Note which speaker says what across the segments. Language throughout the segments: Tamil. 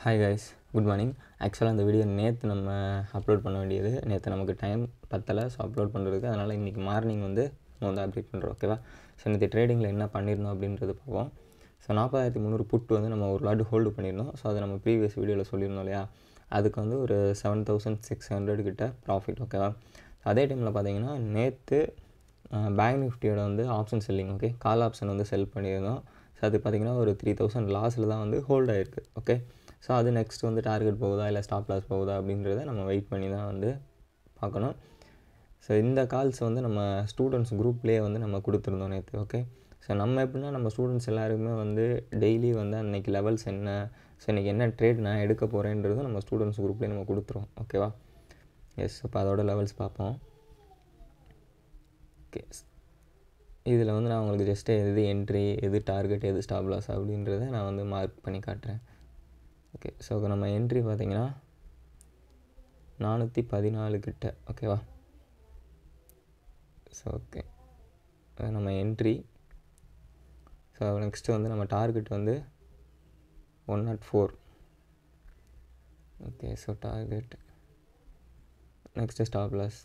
Speaker 1: ஹாய் கைஸ் குட் மார்னிங் ஆக்சுவலாக அந்த வீடியோ நேற்று நம்ம அப்லோட் பண்ண வேண்டியது நேற்று நமக்கு டைம் பத்தலை ஸோ அப்லோட் பண்ணுறதுக்கு அதனால் இன்றைக்கி மார்னிங் வந்து நம்ம வந்து அப்டேட் பண்ணுறோம் ஓகேவா ஸோ நேற்று ட்ரேடிங்கில் என்ன பண்ணியிருந்தோம் அப்படின்றது பார்ப்போம் ஸோ நாற்பதாயிரத்தி முந்நூறு புட் வந்து நம்ம ஒரு லாட் ஹோல்டு பண்ணியிருந்தோம் ஸோ அதை நம்ம ப்ரீவியஸ் வீடியோவில் சொல்லியிருந்தோம் இல்லையா அதுக்கு வந்து ஒரு செவன் தௌசண்ட் சிக்ஸ் ஹண்ட்ரட் கிட்ட ப்ராஃபிட் ஓகேவா அதே டைமில் பார்த்தீங்கன்னா நேற்று பேங்க் நிஃப்டியோட வந்து option selling okay call option வந்து செல் பண்ணியிருந்தோம் ஸோ அது பார்த்திங்கன்னா ஒரு த்ரீ தௌசண்ட் லாஸில் தான் வந்து ஹோல்ட் ஆகிருக்கு ஓகே ஸோ அது நெக்ஸ்ட் வந்து டார்கெட் போகுதா இல்லை ஸ்டாப் லாஸ் போகுதா அப்படின்றத நம்ம வெயிட் பண்ணி தான் வந்து பார்க்கணும் ஸோ இந்த கால்ஸ் வந்து நம்ம ஸ்டூடெண்ட்ஸ் குரூப்லேயே வந்து நம்ம கொடுத்துருந்தோம் நேற்று ஓகே ஸோ நம்ம எப்படின்னா நம்ம ஸ்டூடெண்ட்ஸ் எல்லாருக்குமே வந்து டெய்லி வந்து அன்றைக்கி லெவல்ஸ் என்ன ஸோ இன்றைக்கி என்ன ட்ரேட் நான் எடுக்க போகிறேன்றது நம்ம ஸ்டூடெண்ட்ஸ் குரூப்லேயே நம்ம கொடுத்துருவோம் ஓகேவா எஸ் இப்போ அதோட லெவல்ஸ் பார்ப்போம் ஓகே இதில் வந்து நான் உங்களுக்கு ஜஸ்ட்டு எது என்ட்ரி எது டார்கெட் எது ஸ்டாப் லாஸ் அப்படின்றத நான் வந்து மார்க் பண்ணி காட்டுறேன் ஓகே ஸோ நம்ம என்ட்ரி பார்த்தீங்கன்னா நானூற்றி பதினாலு கிட்ட ஓகேவா ஸோ ஓகே நம்ம என்ட்ரி ஸோ நெக்ஸ்ட்டு வந்து நம்ம டார்கெட் வந்து one nought four okay so target next stop loss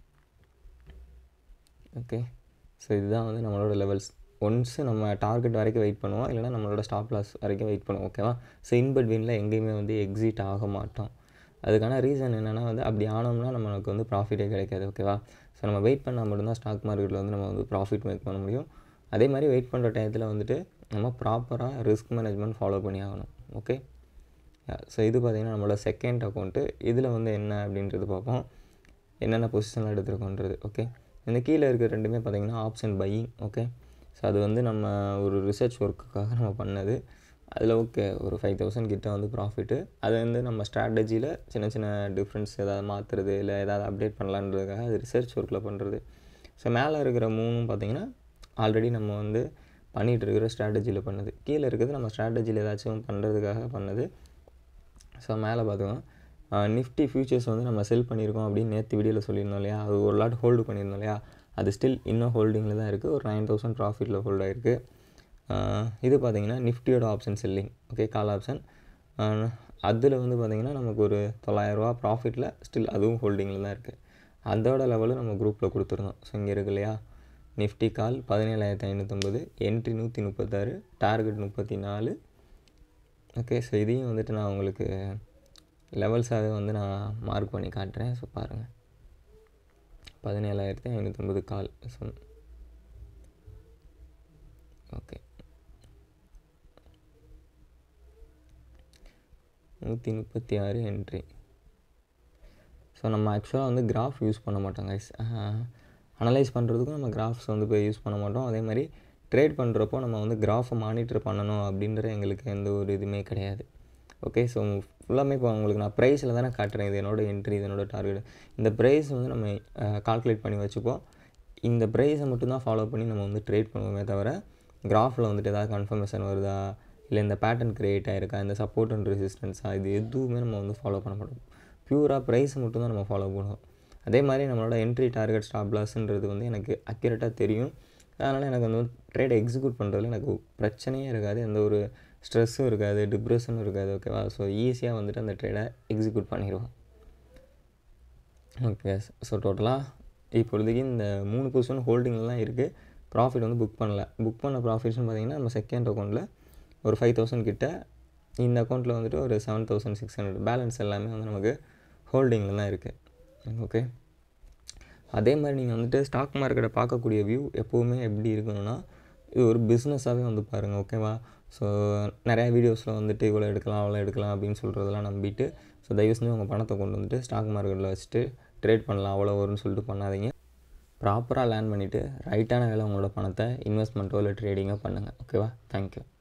Speaker 1: okay so இதுதான் வந்து நம்மளோட லெவல்ஸ் ஒன்ஸு நம்ம டார்கெட் வரைக்கும் வெயிட் பண்ணுவோம் இல்லைனா நம்மளோட ஸ்டாப் லாஸ் வரைக்கும் வெயிட் பண்ணுவோம் ஓகேவா ஸோ இன் பிட்வீனில் எங்கேயுமே வந்து எக்ஸிட் ஆக மாட்டோம் அதுக்கான ரீசன் என்னென்னா வந்து அப்படி ஆனோம்னா நம்மளுக்கு வந்து ப்ராஃபிட்டே கிடைக்காது ஓகேவா ஸோ நம்ம வெயிட் பண்ணால் மட்டும்தான் ஸ்டாக் மார்க்கெட்டில் வந்து நம்ம வந்து ப்ராஃபிட் மேக் பண்ண முடியும் அதே மாதிரி வெயிட் பண்ணுற டயத்தில் வந்துட்டு நம்ம ப்ராப்பராக ரிஸ்க் மேனேஜ்மெண்ட் ஃபாலோ பண்ணி ஆகணும் ஓகே ஸோ இது பார்த்திங்கன்னா நம்மளோட செகண்ட் அக்கௌண்ட்டு இதில் வந்து என்ன அப்படின்றது பார்ப்போம் என்னென்ன பொசிஷனில் எடுத்துருக்கோன்றது ஓகே இந்த கீழே இருக்கிற ரெண்டுமே பார்த்திங்கன்னா ஆப்ஷன் பையிங் ஓகே ஸோ அது வந்து நம்ம ஒரு ரிசர்ச் ஒர்க்குக்காக நம்ம பண்ணது அதில் ஓகே ஒரு ஃபைவ் தௌசண்ட் கிட்ட வந்து ப்ராஃபிட்டு அது வந்து நம்ம ஸ்ட்ராட்டஜியில் சின்ன சின்ன டிஃப்ரென்ஸ் ஏதாவது மாற்றுறது இல்லை ஏதாவது அப்டேட் பண்ணலான்றதுக்காக அது ரிசர்ச் ஒர்க்கில் பண்ணுறது ஸோ மேலே இருக்கிற மூணும் பார்த்திங்கன்னா ஆல்ரெடி நம்ம வந்து பண்ணிகிட்டு இருக்கிற ஸ்ட்ராட்டஜியில் பண்ணது கீழே இருக்கிறது நம்ம ஸ்ட்ராட்டஜியில் ஏதாச்சும் பண்ணுறதுக்காக பண்ணது ஸோ மேலே பார்த்துக்கோங்க நிஃப்டி ஃபியூச்சர்ஸ் வந்து நம்ம செல் பண்ணியிருக்கோம் அப்படின்னு நேற்று வீடியோவில் சொல்லியிருந்தோம் இல்லையா அது ஒரு லாட் ஹோல்டு பண்ணியிருந்தோம் இல்லையா அது ஸ்டில் இன்னும் ஹோல்டிங்கில் தான் இருக்குது ஒரு நைன் தௌசண்ட் ப்ராஃபிட்டில் ஹோல்ட் ஆகிருக்கு இது பார்த்திங்கன்னா நிஃப்டியோட option selling okay call option அதில் வந்து பார்த்திங்கன்னா நமக்கு ஒரு தொள்ளாயிரரூவா ப்ராஃபிட்டில் ஸ்டில் அதுவும் ஹோல்டிங்கில் தான் இருக்குது அதோட லெவலும் நம்ம குரூப்பில் கொடுத்துருந்தோம் ஸோ இங்கே இருக்கு இல்லையா நிஃப்டி கால் பதினேழாயிரத்தி ஐநூற்றம்பது என்ட்ரி நூற்றி முப்பத்தாறு டார்கெட் முப்பத்தி நாலு ஓகே ஸோ இதையும் வந்துட்டு நான் உங்களுக்கு லெவல்ஸாகவே வந்து நான் மார்க் பண்ணி காட்டுறேன் ஸோ பாருங்கள் பதினேழாயிரத்தி ஐநூற்றம்பது கால் ஸோ ஓகே நூற்றி முப்பத்தி ஆறு என்ட்ரி ஸோ நம்ம ஆக்சுவலாக வந்து கிராஃப் யூஸ் பண்ண மாட்டோம் கைஸ் அனலைஸ் பண்ணுறதுக்கும் நம்ம கிராஃப்ஸ் வந்து போய் யூஸ் பண்ண மாட்டோம் அதே மாதிரி ட்ரேட் பண்ணுறப்போ நம்ம வந்து கிராஃபை மானிட்டர் பண்ணணும் அப்படின்ற எங்களுக்கு எந்த ஒரு இதுவுமே கிடையாது ஓகே ஸோ ஃபுல்லாமே இப்போ உங்களுக்கு நான் ப்ரைஸில் தானே காட்டுறேன் இது என்னோட என்ட்ரி இது என்னோட டார்கெட் இந்த ப்ரைஸ் வந்து நம்ம கால்குலேட் பண்ணி வச்சுப்போம் இந்த ப்ரைஸை மட்டும்தான் ஃபாலோ பண்ணி நம்ம வந்து ட்ரேட் பண்ணுவோமே தவிர கிராஃபில் வந்துட்டு ஏதாவது கன்ஃபர்மேஷன் வருதா இல்லை இந்த பேட்டர்ன் க்ரியேட் ஆகிருக்கா இந்த சப்போர்ட் அண்ட் ரெசிஸ்டன்ஸாக இது எதுவுமே நம்ம வந்து ஃபாலோ பண்ண மாட்டோம் ப்யூராக ப்ரைஸ் மட்டும்தான் நம்ம ஃபாலோ பண்ணுவோம் அதே மாதிரி நம்மளோட என்ட்ரி டார்கெட் ஸ்டாப் லாஸ்ன்றது வந்து எனக்கு அக்யூரேட்டாக தெரியும் அதனால் எனக்கு வந்து ட்ரேடை எக்ஸிக்யூட் பண்ணுறதுல எனக்கு பிரச்சனையே இருக்காது எந்த ஒரு ஸ்ட்ரெஸ்ஸும் இருக்காது டிப்ரெஷனும் இருக்காது ஓகேவா ஸோ ஈஸியாக வந்துட்டு அந்த ட்ரேடை எக்ஸிக்யூட் பண்ணிடுவோம் ஓகே ஸோ டோட்டலாக இப்பொழுதுக்கு இந்த மூணு பொசிஷன் ஹோல்டிங்கில் தான் இருக்குது ப்ராஃபிட் வந்து புக் பண்ணல புக் பண்ண ப்ராஃபிட்ஸ்னு பார்த்தீங்கன்னா நம்ம செகண்ட் அக்கௌண்ட்டில் ஒரு ஃபைவ் தௌசண்ட் கிட்ட இந்த அக்கௌண்ட்டில் வந்துட்டு ஒரு seven thousand six hundred balance எல்லாமே வந்து நமக்கு ஹோல்டிங்கில் தான் இருக்குது ஓகே அதே மாதிரி நீங்கள் வந்துட்டு ஸ்டாக் மார்க்கெட்டை பார்க்கக்கூடிய வியூ எப்போவுமே எப்படி இருக்கணும்னா இது ஒரு பிஸ்னஸாகவே வந்து பாருங்கள் ஓகேவா ஸோ நிறையா வீடியோஸில் வந்துட்டு இவ்வளோ எடுக்கலாம் அவ்வளோ எடுக்கலாம் அப்படின்னு சொல்கிறதெல்லாம் நம்பிட்டு ஸோ தயவு செஞ்சு உங்கள் பணத்தை கொண்டு வந்துட்டு ஸ்டாக் மார்க்கெட்டில் வச்சுட்டு ட்ரேட் பண்ணலாம் அவ்வளோ வரும்னு சொல்லிட்டு பண்ணாதீங்க ப்ராப்பராக லேர்ன் பண்ணிவிட்டு ரைட்டான வேலை உங்களோட பணத்தை இன்வெஸ்ட்மெண்ட்டோ இல்லை ட்ரேடிங்கோ பண்ணுங்கள் ஓகேவா தேங்க்யூ